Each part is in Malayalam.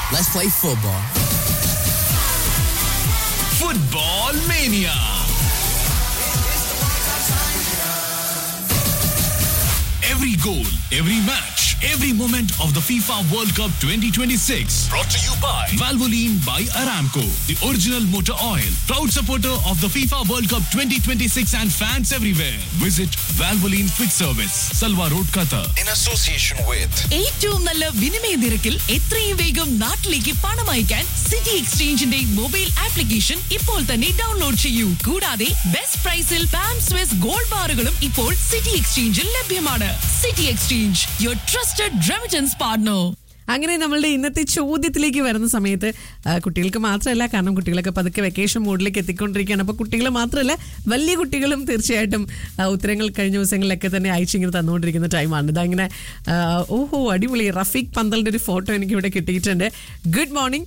Let's play football. Football Mania. Every goal, every match, every moment of the FIFA World Cup 2026. Brought to you by Valvoline by Aramco, the original motor oil. Proud supporter of the FIFA World Cup 2026 and fans everywhere. Visit Valvoline Quick Service, Salwa Road, Qatar. in association with ഏറ്റവും നല്ല വിനിമയ നിരക്കിൽ എത്രയും വേഗം നാട്ടിലേക്ക് പണം അയക്കാൻ സിറ്റി എക്സ്ചേഞ്ചിന്റെ മൊബൈൽ ആപ്ലിക്കേഷൻ ഇപ്പോൾ തന്നെ ഡൗൺലോഡ് ചെയ്യൂ കൂടാതെ ബെസ്റ്റ് പ്രൈസിൽ പാം സ്വിസ് ഗോൾഡ് ബാറുകളും ഇപ്പോൾ സിറ്റി എക്സ്ചേഞ്ചിൽ ലഭ്യമാണ് city exchange your trusted remittance partner അങ്ങനെ നമ്മളുടെ ഇന്നത്തെ ചോദ്യത്തിലേക്ക് വരുന്ന സമയത്ത് ആ, കുട്ടികൾക്ക് മാത്രമല്ല കാരണം കുട്ടികളൊക്കെ പതുക്കെ വെക്കേഷൻ മോഡിലേക്ക് എത്തിക്കൊണ്ടിരിക്കുകയാണ് അപ്പോൾ കുട്ടികൾ മാത്രമല്ല വലിയ കുട്ടികളും തീർച്ചയായിട്ടും ആ, ഉത്തരങ്ങൾ കഴിഞ്ഞ ദിവസങ്ങളിലൊക്കെ തന്നെ അയച്ചിങ്ങനെ തന്നുകൊണ്ടിരിക്കുന്ന ടൈമാണ് ഇതങ്ങനെ ആ, ഓഹോ അടിപൊളി റഫീഖ് പന്തലിൻ്റെ ഒരു ഫോട്ടോ എനിക്ക് ഇവിടെ കിട്ടിയിട്ടുണ്ട് good morning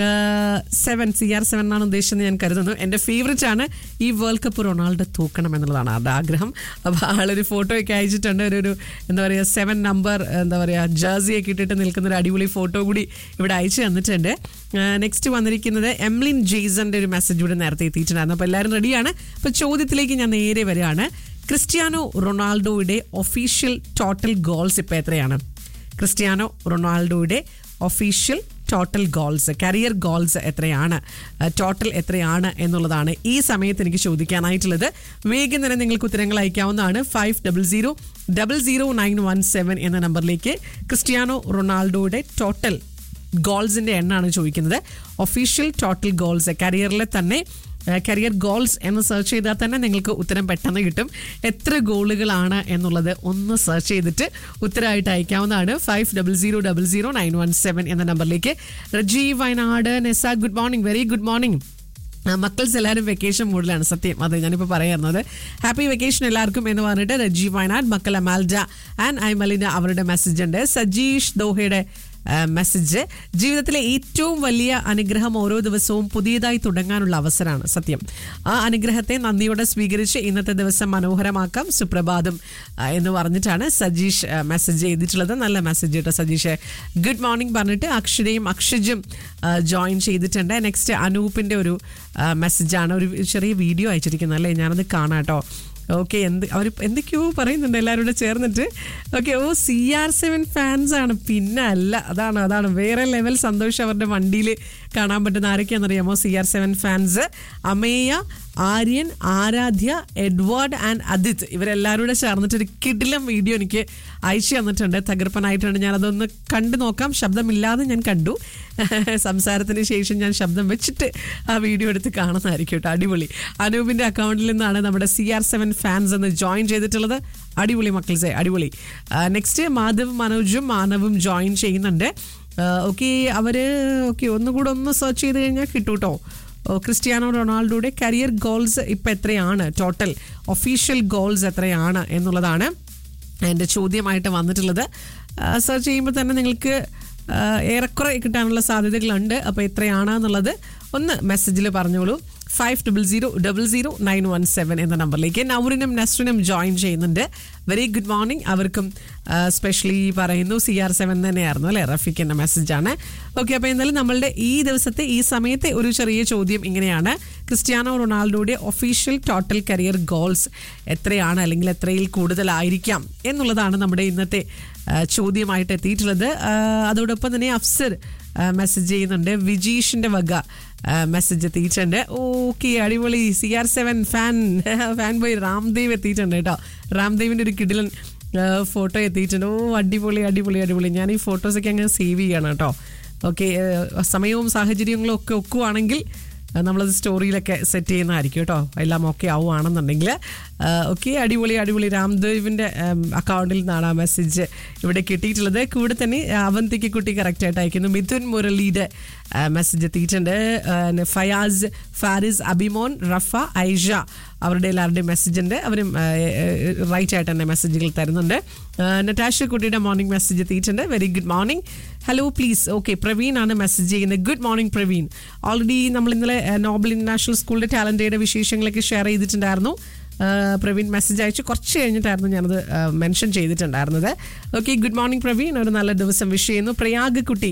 seven C R seven എന്നാണ് ഉദ്ദേശിച്ചത് ഞാൻ കരുതുന്നു എൻ്റെ ഫേവറേറ്റ് ആണ് ഈ വേൾഡ് കപ്പ് റൊണാൾഡോ തൂക്കണം എന്നുള്ളതാണ് അത് ആഗ്രഹം അപ്പോൾ ആളൊരു ഫോട്ടോ ഒക്കെ അയച്ചിട്ടുണ്ട് ഒരു ഒരു എന്താ പറയുക സെവൻ നമ്പർ എന്താ പറയുക ജേഴ്സിയൊക്കെ ഇട്ടിട്ട് നിൽക്കുന്ന ഒരു അടിപൊളി ഫോട്ടോ കൂടി ഇവിടെ അയച്ചു തന്നിട്ടുണ്ട് നെക്സ്റ്റ് വന്നിരിക്കുന്നത് എംലിൻ ജെയ്സന്റെ ഒരു മെസ്സേജ് ഇവിടെ നേരത്തെ എത്തിയിട്ടുണ്ടായിരുന്നു അപ്പോൾ എല്ലാവരും റെഡിയാണ് അപ്പോൾ ചോദ്യത്തിലേക്ക് ഞാൻ നേരെ വരികയാണ് ക്രിസ്ത്യാനോ റൊണാൾഡോയുടെ ഒഫീഷ്യൽ ടോട്ടൽ ഗോൾസ് ഇപ്പോൾ എത്രയാണ് ക്രിസ്ത്യാനോ റൊണാൾഡോയുടെ official total goals career goals എത്രയാണ് ടോട്ടൽ എത്രയാണ് എന്നുള്ളതാണ് ഈ സമയത്ത് എനിക്ക് ചോദിക്കാനായിട്ടുള്ളത് വേഗം തന്നെ നിങ്ങൾക്ക് ഉത്തരങ്ങൾ അയക്കാവുന്നതാണ് five double zero double zero nine one seven എന്ന നമ്പറിലേക്ക് ക്രിസ്ത്യാനോ റൊണാൾഡോയുടെ ടോട്ടൽ ഗോൾസിന്റെ എണ്ണാണ് ചോദിക്കുന്നത് ഒഫീഷ്യൽ ടോട്ടൽ ഗോൾസ് കരിയറിലെ തന്നെ കരിയർ ഗോൾസ് എന്ന് സെർച്ച് ചെയ്താൽ തന്നെ നിങ്ങൾക്ക് ഉത്തരം പെട്ടെന്ന് കിട്ടും എത്ര ഗോളുകളാണ് എന്നുള്ളത് ഒന്ന് സെർച്ച് ചെയ്തിട്ട് ഉത്തരമായിട്ട് അയക്കാവുന്നതാണ് five double zero double zero nine one seven എന്ന നമ്പറിലേക്ക് Rajeev Wayanad Nesa good morning very good morning മക്കൾസ് എല്ലാവരും വെക്കേഷൻ മൂഡിലാണ് സത്യം അതെ ഞാനിപ്പോൾ പറയാറുന്നത് ഹാപ്പി വെക്കേഷൻ എല്ലാവർക്കും എന്ന് പറഞ്ഞിട്ട് രജീവ് വയനാട് മക്കൾ അമാൽജ ആൻഡ് ഐമലിന അവരുടെ മെസ്സേജ് ഉണ്ട് സജീഷ് ദോഹയുടെ മെസ്സേജ് ജീവിതത്തിലെ ഏറ്റവും വലിയ അനുഗ്രഹം ഓരോ ദിവസവും പുതിയതായി തുടങ്ങാനുള്ള അവസരമാണ് സത്യം ആ അനുഗ്രഹത്തെ നന്ദിയോടെ സ്വീകരിച്ച് ഇന്നത്തെ ദിവസം മനോഹരമാക്കാം സുപ്രഭാതം ആ, എന്ന് പറഞ്ഞിട്ടാണ് സജീഷ് മെസ്സേജ് ചെയ്തിട്ടുള്ളത് നല്ല മെസ്സേജ് കേട്ടോ സജീഷ് ഗുഡ് മോർണിംഗ് പറഞ്ഞിട്ട് അക്ഷരയും അക്ഷജും ജോയിൻ ചെയ്തിട്ടുണ്ട് നെക്സ്റ്റ് അനൂപിൻ്റെ ഒരു മെസ്സേജാണ് ഒരു ചെറിയ വീഡിയോ അയച്ചിരിക്കുന്നത് അല്ലേ ഞാനത് കാണാം കേട്ടോ ഓക്കെ എന്ത് അവർ എന്തൊക്കെയോ പറയുന്നുണ്ട് എല്ലാവരും കൂടെ ചേർന്നിട്ട് okay oh C R seven fans ആണ് പിന്നെ അല്ല അതാണ് അതാണ് വേറെ ലെവൽ സന്തോഷം അവരുടെ വണ്ടിയിൽ കാണാൻ പറ്റുന്ന ആരൊക്കെയാണെന്നറിയാമോ C R seven fans Ameya Aryan Aaradhya Edward and Adith ഇവരെല്ലാവരും കൂടെ ചേർന്നിട്ട് ഒരു കിടിലം വീഡിയോ എനിക്ക് അയച്ചു തന്നിട്ടുണ്ട് തകർപ്പനായിട്ടുണ്ട് ഞാൻ അതൊന്ന് കണ്ടു നോക്കാം ശബ്ദമില്ലാതെ ഞാൻ കണ്ടു സംസാരത്തിന് ശേഷം ഞാൻ ശബ്ദം വെച്ചിട്ട് ആ വീഡിയോ എടുത്ത് കാണുന്നതായിരിക്കും കേട്ടോ അടിപൊളി അനൂപിന്റെ അക്കൗണ്ടിൽ നിന്നാണ് നമ്മുടെ സി ആർ സെവൻ ഫാൻസ് എന്ന് ജോയിൻ ചെയ്തിട്ടുള്ളത് അടിപൊളി മക്കൾസെ അടിപൊളി നെക്സ്റ്റ് മാധവ് മനോജും മാനവും ജോയിൻ ചെയ്യുന്നുണ്ട് ഓക്കെ അവര് ഓക്കെ ഒന്നുകൂടെ ഒന്ന് സെർച്ച് ചെയ്ത് കഴിഞ്ഞാൽ കിട്ടും കേട്ടോ ഓ, ക്രിസ്ത്യാനോ റൊണാൾഡോയുടെ കരിയർ ഗോൾസ് ഇപ്പം എത്രയാണ് ടോട്ടൽ ഒഫീഷ്യൽ ഗോൾസ് എത്രയാണ് എന്നുള്ളതാണ് എൻ്റെ ചോദ്യമായിട്ട് വന്നിട്ടുള്ളത് സെർച്ച് ചെയ്യുമ്പോൾ തന്നെ നിങ്ങൾക്ക് ആ, ഏറെക്കുറെ കിട്ടാനുള്ള സാധ്യതകളുണ്ട് അപ്പോൾ എത്രയാണെന്നുള്ളത് ഒന്ന് മെസ്സേജിൽ പറഞ്ഞോളൂ five double zero double zero nine one seven എന്ന നമ്പറിലേക്ക് നൗറിനും നസ്റിനും ജോയിൻ ചെയ്യുന്നുണ്ട് വെരി ഗുഡ് മോർണിംഗ് അവർക്കും സ്പെഷ്യലി പറയുന്നു സി ആർ സെവൻ തന്നെയായിരുന്നു അല്ലേ റഫീഖിൻ്റെ മെസ്സേജാണ് ഓക്കെ അപ്പോൾ എന്തായാലും നമ്മളുടെ ഈ ദിവസത്തെ ഈ സമയത്തെ ഒരു ചെറിയ ചോദ്യം ഇങ്ങനെയാണ് ക്രിസ്ത്യാനോ റൊണാൾഡോയുടെ ഒഫീഷ്യൽ ടോട്ടൽ കരിയർ ഗോൾസ് എത്രയാണ് അല്ലെങ്കിൽ എത്രയിൽ കൂടുതലായിരിക്കാം എന്നുള്ളതാണ് നമ്മുടെ ഇന്നത്തെ ആ, ചോദ്യമായിട്ട് എത്തിയിട്ടുള്ളത് ആ, അതോടൊപ്പം തന്നെ അഫ്സർ മെസ്സേജ് ചെയ്യുന്നുണ്ട് വിജീഷിന്റെ വക മെസ്സേജ് എത്തിയിട്ടുണ്ട് ഓക്കെ അടിപൊളി C R seven fan fan boy Ramdev എത്തിയിട്ടുണ്ട് കേട്ടോ രാംദേവിന്റെ ഒരു കിടിലൻ ഫോട്ടോ എത്തിയിട്ടുണ്ട് ഓ അടിപൊളി അടിപൊളി അടിപൊളി ഞാൻ ഈ ഫോട്ടോസൊക്കെ അങ്ങ് സേവ് ചെയ്യണം കേട്ടോ ഓക്കെ സമയവും സാഹചര്യങ്ങളും ഒക്കെ ഒക്കുവാണെങ്കിൽ ആ, നമ്മളത് സ്റ്റോറിയിലൊക്കെ സെറ്റ് ചെയ്യുന്നതായിരിക്കും കേട്ടോ എല്ലാം ഓക്കെ ആവുകയാണെന്നുണ്ടെങ്കിൽ ഓക്കെ അടിപൊളി അടിപൊളി രാംദേവിൻ്റെ അക്കൗണ്ടിൽ നിന്നാണ് ആ മെസ്സേജ് ഇവിടെ കിട്ടിയിട്ടുള്ളത് കൂടെ തന്നെ അവന്തിക്ക് കുട്ടി കറക്റ്റായിട്ട് അയക്കുന്നു മിഥുൻ മുരളിയുടെ മെസ്സേജ് എത്തിയിട്ടുണ്ട് ആ, ഫയാസ് ഫാരിസ് അബിമോൻ റഫ ഐഷ അവരുടെ എല്ലാവരുടെയും മെസ്സേജ് ഉണ്ട് അവരും റൈറ്റ് ആയിട്ട് തന്നെ മെസ്സേജുകൾ തരുന്നുണ്ട് ആ, നറ്റാഷ കുട്ടിയുടെ മോർണിംഗ് മെസ്സേജ് എത്തിയിട്ടുണ്ട് very good morning hello please okay Praveen ആണ് മെസ്സേജ് ചെയ്യുന്നത് ഗുഡ് മോർണിംഗ് പ്രവീൺ ഓൾറെഡി നമ്മൾ ഇന്നലെ ആ, നോബൽ ഇന്റർനാഷണൽ സ്കൂളിന്റെ ടാലന്റ് ഡേയുടെ വിശേഷങ്ങളൊക്കെ ഷെയർ ചെയ്തിട്ടുണ്ടായിരുന്നു ആ, പ്രവീൺ മെസ്സേജ് അയച്ചു കുറച്ച് കഴിഞ്ഞിട്ടായിരുന്നു ഞാനത് മെൻഷൻ ചെയ്തിട്ടുണ്ടായിരുന്നത് ഓക്കെ ഗുഡ് മോർണിംഗ് പ്രവീൺ ഒരു നല്ല ദിവസം വിഷ് ചെയ്യുന്നു പ്രയാഗ് കുട്ടി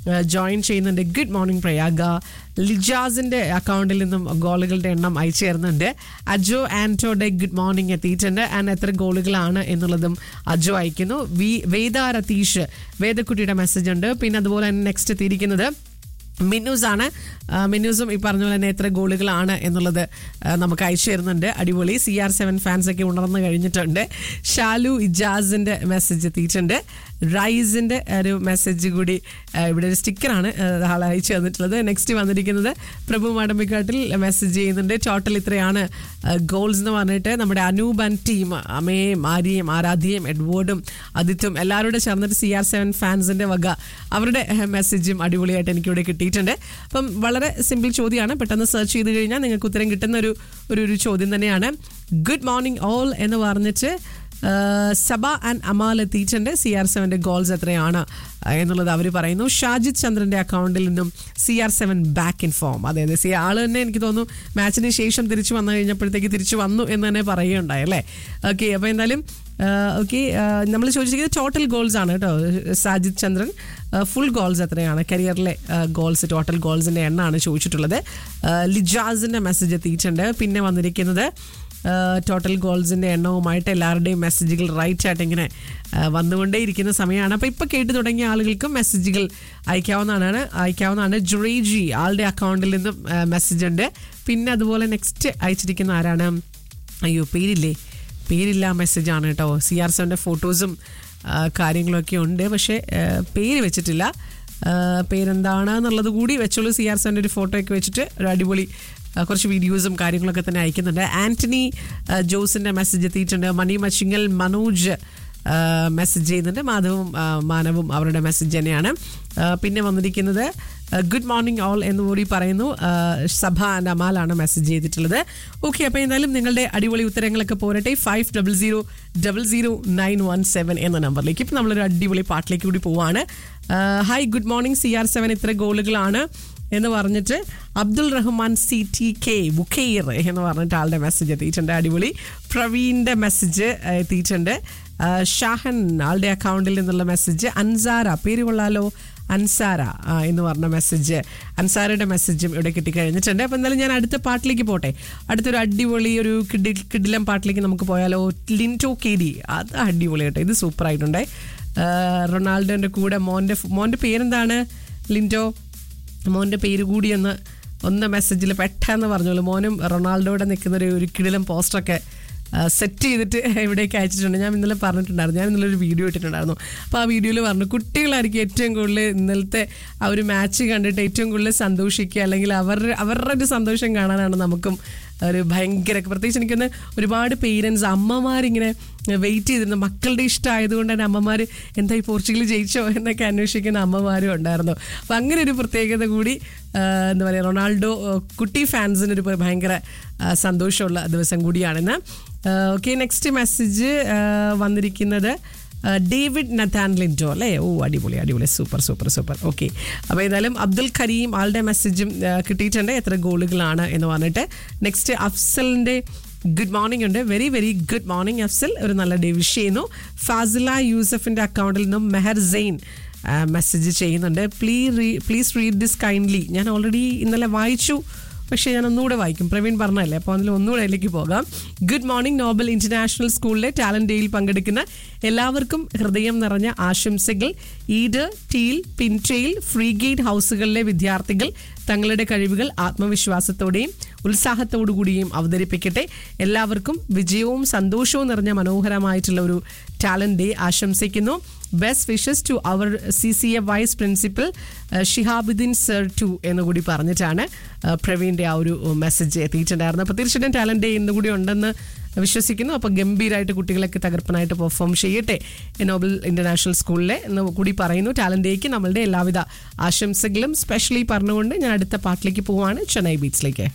ജോയിൻ ചെയ്യുന്നുണ്ട് ഗുഡ് മോർണിംഗ് പ്രയാഗ ലിജാസിന്റെ അക്കൗണ്ടിൽ നിന്നും ഗോളുകളുടെ എണ്ണം അയച്ചു തരുന്നുണ്ട് അജോ ആൻറ്റോയുടെ ഗുഡ് മോർണിംഗ് എത്തിയിട്ടുണ്ട് ആൻഡ് എത്ര ഗോളുകളാണ് എന്നുള്ളതും അജോ അയക്കുന്നു വി വേദ രതീഷ് വേദക്കുട്ടിയുടെ മെസ്സേജ് ഉണ്ട് പിന്നെ അതുപോലെ തന്നെ നെക്സ്റ്റ് എത്തിയിരിക്കുന്നത് മിന്നൂസ് ആണ് ആ, മിന്നൂസും ഈ പറഞ്ഞ പോലെ തന്നെ എത്ര ഗോളുകളാണ് എന്നുള്ളത് ആ, നമുക്ക് അയച്ചു തരുന്നുണ്ട് അടിപൊളി സി ആർ സെവൻ ഫാൻസ് ഒക്കെ ഉണർന്നു കഴിഞ്ഞിട്ടുണ്ട് ഷാലു ഇജാസിന്റെ മെസ്സേജ് എത്തിയിട്ടുണ്ട് റൈസിന്റെ ഒരു മെസ്സേജ് കൂടി ആ, ഇവിടെ ഒരു സ്റ്റിക്കറാണ് ആൾ അയച്ചു തന്നിട്ടുള്ളത് നെക്സ്റ്റ് വന്നിരിക്കുന്നത് പ്രഭു മാടമ്പിക്കാട്ടിൽ മെസ്സേജ് ചെയ്യുന്നുണ്ട് ടോട്ടൽ ഇത്രയാണ് ഗോൾസ് എന്ന് പറഞ്ഞിട്ട് നമ്മുടെ അനൂപ് ആൻഡ് ടീം അമ്മയും ആര്യയും ആരാധ്യയും എഡ്വേർഡും ആദിത്യം എല്ലാവരോടും ചേർന്നിട്ട് സി ആർ സെവൻ ഫാൻസിന്റെ വക അവരുടെ മെസ്സേജും അടിപൊളിയായിട്ട് എനിക്കിവിടെ കിട്ടിയിട്ടുണ്ട് അപ്പം വളരെ സിമ്പിൾ ചോദ്യമാണ് പെട്ടെന്ന് സെർച്ച് ചെയ്ത് കഴിഞ്ഞാൽ നിങ്ങൾക്ക് ഉത്തരം കിട്ടുന്ന ഒരു ഒരു ഒരു ചോദ്യം തന്നെയാണ് ഗുഡ് മോർണിംഗ് ഓൾ എന്ന് പറഞ്ഞിട്ട് ആ, സബ ആൻഡ് അമാൽ എത്തിയിട്ടുണ്ട് സി ആർ സെവന്റെ ഗോൾസ് എത്രയാണ് ആ, എന്നുള്ളത് അവർ പറയുന്നു ഷാജിദ് ചന്ദ്രന്റെ അക്കൗണ്ടിൽ നിന്നും C R seven back in form അതെ അതെ സി ആള് തന്നെ എനിക്ക് തോന്നുന്നു മാച്ചിന് ശേഷം തിരിച്ചു വന്നു കഴിഞ്ഞപ്പോഴത്തേക്ക് തിരിച്ചു വന്നു എന്ന് തന്നെ പറയുകയുണ്ടായി അല്ലേ ഓക്കെ അപ്പോൾ എന്തായാലും ഓക്കെ നമ്മൾ ചോദിച്ചിരിക്കുന്നത് ടോട്ടൽ ഗോൾസ് ആണ് കേട്ടോ സാജിദ് ചന്ദ്രൻ ഫുൾ ഗോൾസ് എത്രയാണ് കരിയറിലെ ഗോൾസ് ടോട്ടൽ ഗോൾസിന്റെ എണ്ണമാണ് ചോദിച്ചിട്ടുള്ളത് ആ, ലിജാസിന്റെ മെസ്സേജ് എത്തിയിട്ടുണ്ട് പിന്നെ വന്നിരിക്കുന്നത് ടോട്ടൽ ഗോൾസിന്റെ എണ്ണവുമായിട്ട് എല്ലാവരുടെയും മെസ്സേജുകൾ റൈറ്റ് ആയിട്ട് ഇങ്ങനെ ആ, വന്നുകൊണ്ടേയിരിക്കുന്ന സമയമാണ് അപ്പോൾ ഇപ്പോൾ കേട്ട് തുടങ്ങിയ ആളുകൾക്കും മെസ്സേജുകൾ അയക്കാവുന്നതാണ് അയക്കാവുന്നതാണ് ജുറേജി ആളുടെ അക്കൗണ്ടിൽ നിന്നും മെസ്സേജ് ഉണ്ട് പിന്നെ അതുപോലെ നെക്സ്റ്റ് അയച്ചിരിക്കുന്ന ആരാണ് അയ്യോ പേരില്ലേ പേരില്ല മെസ്സേജാണ് കേട്ടോ സി ആർ സെവൻ്റെ ഫോട്ടോസും ആ, കാര്യങ്ങളൊക്കെ ഉണ്ട് പക്ഷേ ആ, പേര് വെച്ചിട്ടില്ല ആ, പേരെന്താണ് എന്നുള്ളത് കൂടി വെച്ചോളൂ സി ആർ സെവൻ്റെ ഒരു ഫോട്ടോ ഒക്കെ വെച്ചിട്ട് ഒരു അടിപൊളി ആ, കുറച്ച് വീഡിയോസും കാര്യങ്ങളൊക്കെ തന്നെ അയക്കുന്നുണ്ട് ആന്റണി ആ, ജോസിന്റെ മെസ്സേജ് എത്തിയിട്ടുണ്ട് മണി മച്ചിങ്ങൽ മനോജ് മെസ്സേജ് ചെയ്യുന്നുണ്ട് മാധവും ആ, മാനവും അവരുടെ മെസ്സേജ് തന്നെയാണ് ആ, പിന്നെ വന്നിരിക്കുന്നത് ഗുഡ് മോർണിംഗ് ഓൾ എന്ന് കൂടി പറയുന്നു ആ, സഭ ആൻഡ് അമാലാണ് മെസ്സേജ് ചെയ്തിട്ടുള്ളത് ഓക്കെ അപ്പോൾ എന്തായാലും നിങ്ങളുടെ അടിപൊളി ഉത്തരങ്ങളൊക്കെ പോരട്ടെ five double zero double zero nine one seven എന്ന നമ്പറിലേക്ക് ഇപ്പം നമ്മളൊരു അടിപൊളി പാട്ടിലേക്ക് കൂടി പോവാണ് hi good morning C R seven ഇത്ര ഗോളുകളാണ് എന്ന് പറഞ്ഞിട്ട് Abdul Rahman C T K Bukhair എന്ന് പറഞ്ഞിട്ട് ആളുടെ മെസ്സേജ് എത്തിയിട്ടുണ്ട് അടിപൊളി പ്രവീണിന്റെ മെസ്സേജ് എത്തിയിട്ടുണ്ട് ആ, ഷാഹൻ ആളുടെ അക്കൗണ്ടിൽ നിന്നുള്ള മെസ്സേജ് അൻസാര പേര് കൊള്ളാലോ അൻസാര ആ, എന്ന് പറഞ്ഞ മെസ്സേജ് അൻസാരയുടെ മെസ്സേജും ഇവിടെ കിട്ടിക്കഴിഞ്ഞിട്ടുണ്ട് അപ്പം എന്തായാലും ഞാൻ അടുത്ത പാട്ടിലേക്ക് പോട്ടെ അടുത്തൊരു അടിപൊളി ഒരു കിഡി കിഡിലം പാട്ടിലേക്ക് നമുക്ക് പോയാലോ ലിൻറ്റോ കെ ഡി അത് അടിപൊളി കേട്ടോ ഇത് സൂപ്പർ ആയിട്ടുണ്ടേ ആ, റൊണാൾഡോന്റെ കൂടെ മോന്റെ മോന്റെ പേരെന്താണ് ലിൻറ്റോ മോൻ്റെ പേര് കൂടി ഒന്ന് ഒന്ന് മെസ്സേജിൽ പെട്ടെന്ന് പറഞ്ഞോളൂ മോനും റൊണാൾഡോയുടെ നിൽക്കുന്ന ഒരു ഒരു കിടിലം പോസ്റ്ററൊക്കെ സെറ്റ് ചെയ്തിട്ട് ഇവിടേക്ക് അയച്ചിട്ടുണ്ട് ഞാൻ ഇന്നലെ പറഞ്ഞിട്ടുണ്ടായിരുന്നു ഞാൻ ഇന്നലെ ഒരു വീഡിയോ ഇട്ടിട്ടുണ്ടായിരുന്നു അപ്പോൾ ആ വീഡിയോയിൽ പറഞ്ഞു കുട്ടികളായിരിക്കും ഏറ്റവും കൂടുതൽ ഇന്നലത്തെ ആ ഒരു മാച്ച് കണ്ടിട്ട് ഏറ്റവും കൂടുതൽ സന്തോഷിക്കുക അല്ലെങ്കിൽ അവരുടെ അവരുടെ ഒരു സന്തോഷം കാണാനാണ് നമുക്കും ഒരു ഭയങ്കര പ്രത്യേകിച്ച് എനിക്കൊന്ന് ഒരുപാട് പേരൻസ് അമ്മമാരിങ്ങനെ വെയിറ്റ് ചെയ്തിരുന്നു മക്കളുടെ ഇഷ്ടമായതുകൊണ്ട് തന്നെ അമ്മമാർ എന്തായി പോർച്ചുഗൽ ജയിച്ചോ എന്നൊക്കെ അന്വേഷിക്കുന്ന അമ്മമാരും ഉണ്ടായിരുന്നു അപ്പം അങ്ങനെ ഒരു പ്രത്യേകത കൂടി ആ, എന്താ പറയുക റൊണാൾഡോ ആ, കുട്ടി ഫാൻസിന് ഒരു ഭയങ്കര ആ, സന്തോഷമുള്ള ദിവസം കൂടിയാണെന്ന് ഓക്കെ നെക്സ്റ്റ് മെസ്സേജ് വന്നിരിക്കുന്നത് ആ, ഡേവിഡ് നഥാൻ ലിൻറ്റോ അല്ലേ ഓ അടിപൊളി അടിപൊളി സൂപ്പർ സൂപ്പർ സൂപ്പർ ഓക്കെ അപ്പോൾ ഏതായാലും അബ്ദുൽ കരീം ആളുടെ മെസ്സേജും ആ, കിട്ടിയിട്ടുണ്ട് എത്ര ഗോളുകളാണ് എന്ന് പറഞ്ഞിട്ട് നെക്സ്റ്റ് അഫ്സലിൻ്റെ ഗുഡ് മോർണിംഗ് ഉണ്ട് very very good morning Afsal ഒരു നല്ല ഡേ വിഷ് ചെയ്യുന്നു ഫാസില യൂസഫിൻ്റെ അക്കൗണ്ടിൽ നിന്നും മെഹർ സെയിൻ മെസ്സേജ് ചെയ്യുന്നുണ്ട് please please read this kindly ഞാൻ ഓൾറെഡി ഇന്നലെ വായിച്ചു പക്ഷേ ഞാൻ ഒന്നുകൂടെ വായിക്കും പ്രവീൺ പറഞ്ഞല്ലേ അപ്പോൾ അതിൽ ഒന്നുകൂടെ അതിലേക്ക് പോകാം ഗുഡ് മോർണിംഗ് നോബൽ ഇന്റർനാഷണൽ സ്കൂളിലെ ടാലന്റ് ഡേയിൽ പങ്കെടുക്കുന്ന എല്ലാവർക്കും ഹൃദയം നിറഞ്ഞ ആശംസകൾ ഈഡ് ടീൽ പിൻട്രെയിൽ ഫ്രീ ഗേറ്റ് ഹൗസുകളിലെ വിദ്യാർത്ഥികൾ തങ്ങളുടെ കഴിവുകൾ ആത്മവിശ്വാസത്തോടെയും ഉത്സാഹത്തോടു കൂടിയും അവതരിപ്പിക്കട്ടെ എല്ലാവർക്കും വിജയവും സന്തോഷവും നിറഞ്ഞ മനോഹരമായിട്ടുള്ള ഒരു ടാലന്റ് ഡേ ആശംസിക്കുന്നു ബെസ്റ്റ് വിഷസ് ടു അവർ C C A vice principal Shihabuddin sir to എന്ന് കൂടി പറഞ്ഞിട്ടാണ് uh, പ്രവീണിന്റെ ആ ഒരു മെസ്സേജ് എത്തിയിട്ടുണ്ടായിരുന്നത് അപ്പോൾ തീർച്ചയായിട്ടും ടാലന്റ് ഡേ ഇന്ന് കൂടി ഉണ്ടെന്ന് വിശ്വസിക്കുന്നു അപ്പോൾ ഗംഭീരമായിട്ട് കുട്ടികളൊക്കെ തകർപ്പനായിട്ട് പെർഫോം ചെയ്യട്ടെ നോബൽ ഇന്റർനാഷണൽ സ്കൂളിലെ എന്ന് കൂടി പറയുന്നു ടാലന്റ് ഡേക്ക് നമ്മളുടെ എല്ലാവിധ ആശംസകളും സ്പെഷ്യലി പറഞ്ഞുകൊണ്ട് ഞാൻ അടുത്ത പാട്ടിലേക്ക് പോവാണ് ചെന്നൈ ബീച്ചിലേക്ക്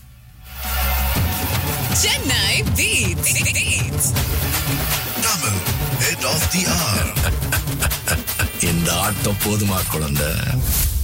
Chennai Beats. Beats. Tamil, head of the hour. இந்த ஆட்டம் போதுமா குழந்தை